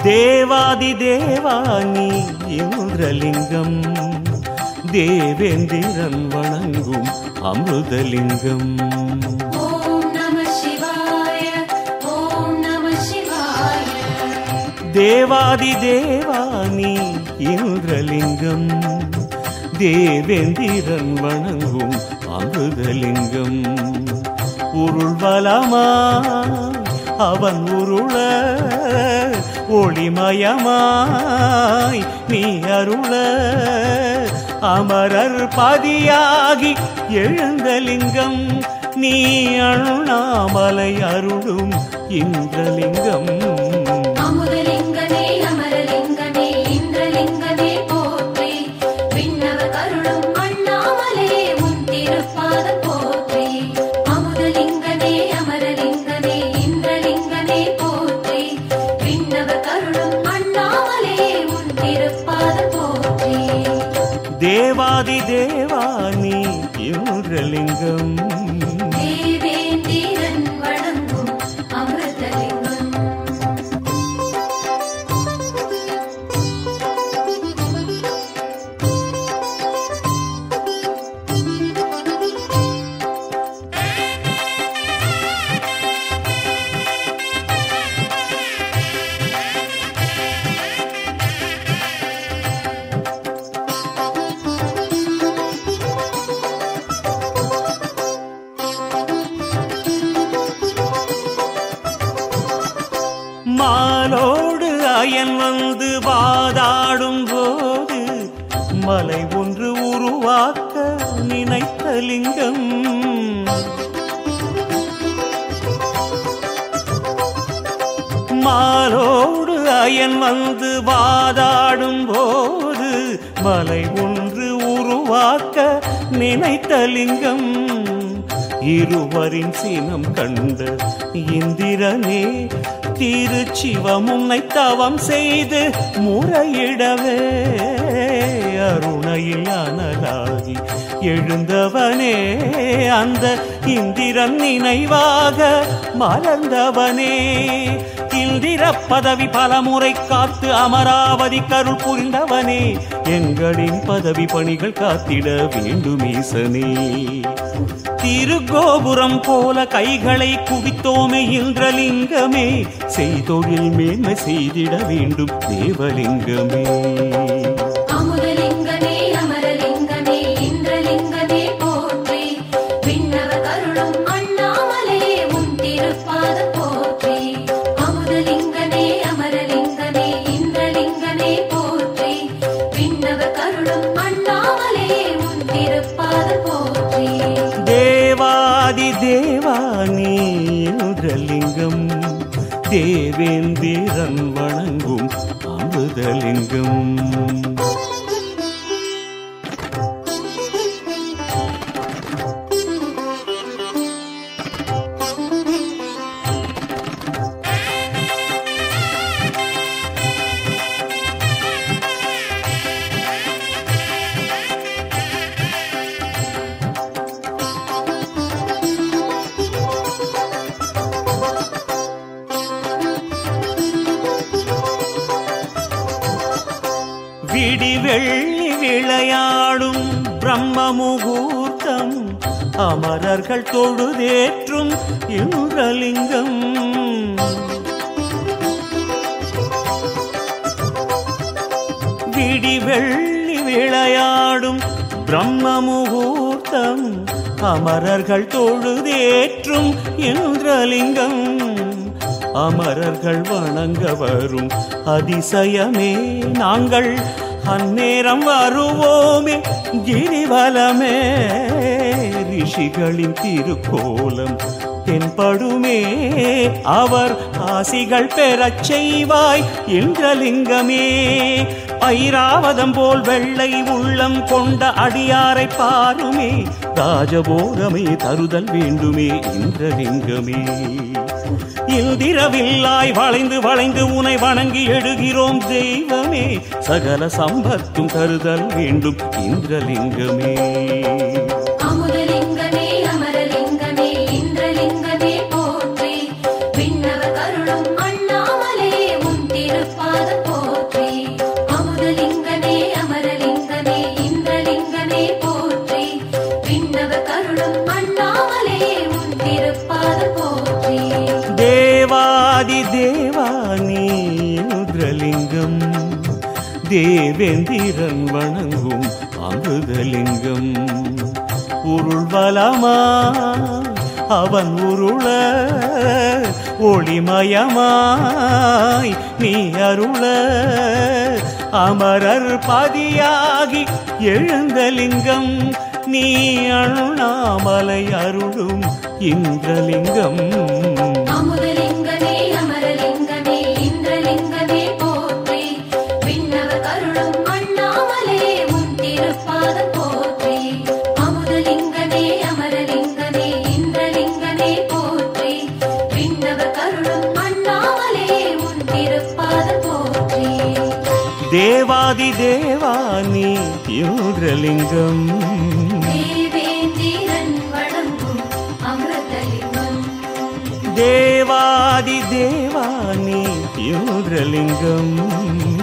தேவாதி தேவானி இந்திரலிங்கம் தேவேந்திரன் வணங்கும் அமிர்தலிங்கம் ஓம் நம சிவாய ஓம் நம சிவாய தேவாதி தேவானி இந்திரலிங்கம் தேவேந்திரன் வணங்கும் அமிர்தலிங்கம் உருள்வலமா அவன் உருள ஒளிமயமாய் நீ அருள அமரர் பதியாகி எழுந்தலிங்கம் நீ அண்ணாமலை அருளும் இந்திரலிங்கம் அமுதலிங்கமே அமரலிங்கமே இந்திரலிங்கமே போற்றி விண்ணவர் கருளும் அண்ணாமலே உன் திருப்பாதம் போற்றி அமுதலிங்கமே அமரலிங்கமே இந்திரலிங்கமே போற்றி விண்ணவர் கருளும் அண்ணாமலே உன் திருப்பாதம் போற்றி தேவாதி தேவானி இந்திரலிங்கம் தேவேந்திரன் வணங்கும் அமிர்தலிங்கம் மாலோடு அயன் வந்து வாதாடும் போது மலை ஒன்று உருவாக்க நினைத்த லிங்கம் மாலோடு அயன் வந்து வாதாடும் போது மலை ஒன்று உருவாக்க நினைத்த லிங்கம் இருவரின் சினம் கண்ட இந்திரனே திருச்சிவமுன்னை தவம் செய்து முறையிடவே அருணையில் அனலாகி எழுந்தவனே அந்த இந்திரன் நினைவாக மலர்ந்தவனே இந்திர பதவி பலமுறை காத்து அமராவதி கருள் புரிந்தவனே எங்களின் பதவி பணிகள் காத்திட வேண்டும் ஈசனே திருகோபுரம் போல கைகளை குவித்தோமே இந்திரலிங்கமே செய்தொழில் மேன்மை செய்திட வேண்டும் தேவலிங்கமே அமுதலிங்கமே அமரலிங்கமே இந்திரலிங்கமே போற்றி விண்ணவர் கருளும் அண்ணாமலே உன் திருப்பாதம் போற்றி அமுதலிங்கமே அமரலிங்கமே இந்திரலிங்கமே போற்றி விண்ணவர் கருளும் அண்ணாமலே உன் திருப்பாதம் போற்றி தேவாதி தேவானி இந்திரலிங்கம் தேவேந்திரன் வணங்கும் அமிர்தலிங்கம் விடி வெள்ளி விளையாடும் பிரம்ம முகூர்த்தம் அமரர்கள் தொழுதேற்றும் இந்திரலிங்கம் விடி வெள்ளி விளையாடும் பிரம்ம முகூர்த்தம் அமரர்கள் தொழுதேற்றும் இந்திரலிங்கம் அமரர்கள் வணங்க வரும் அதிசயமே நாங்கள் அந்நேரம் வருவோமே கிரிவலமே ரிஷிகளின் திருக்கோலம் தென்படுமே அவர் ஆசிகள் பெறச் செய்வாய் இந்திரலிங்கமே ஐராவதம் போல் வெள்ளை உள்ளம் கொண்ட அடியாரை பாருமே ராஜபோகமே தருதல் வேண்டுமே இந்திரலிங்கமே இந்திரவில்லாய் வளைந்து வளைந்து உனை வணங்கி எழுகிறோம் தெய்வமே சகல சம்பத்தும் தருதல் வேண்டும் இந்திரலிங்கமே அமுதலிங்கமே அமரலிங்கமே இந்திரலிங்கமே போற்றி விண்ணவர் கருளும் அண்ணாமலே உன் திருப்பாதம் இந்திரலிங்கம் தேவேந்திரன் வணங்கும் அமிர்தலிங்கம் உருள்வலமா அவன் உருள ஒளிமயமாய் நீ அருள அமரர் பதியாகி எழுந்தலிங்கம் நீ அண்ணாமலை அருளும் இந்திரலிங்கம் அமுதலிங்கமே அமரலிங்கமே இந்திரலிங்கமே போற்றி விண்ணவர் கருளும் அண்ணாமலே உன் திருப்பாதம் போற்றி அமுதலிங்கமே அமரலிங்கமே இந்திரலிங்கமே போற்றி விண்ணவர் கருளும் அண்ணாமலே உன் திருப்பாதம் போற்றி தேவாதி தேவானி இந்திரலிங்கம் தேவேந்திரன் வணங்கும் அமிர்தலிங்கம் தேவாதி தேவானி இந்திரலிங்கம்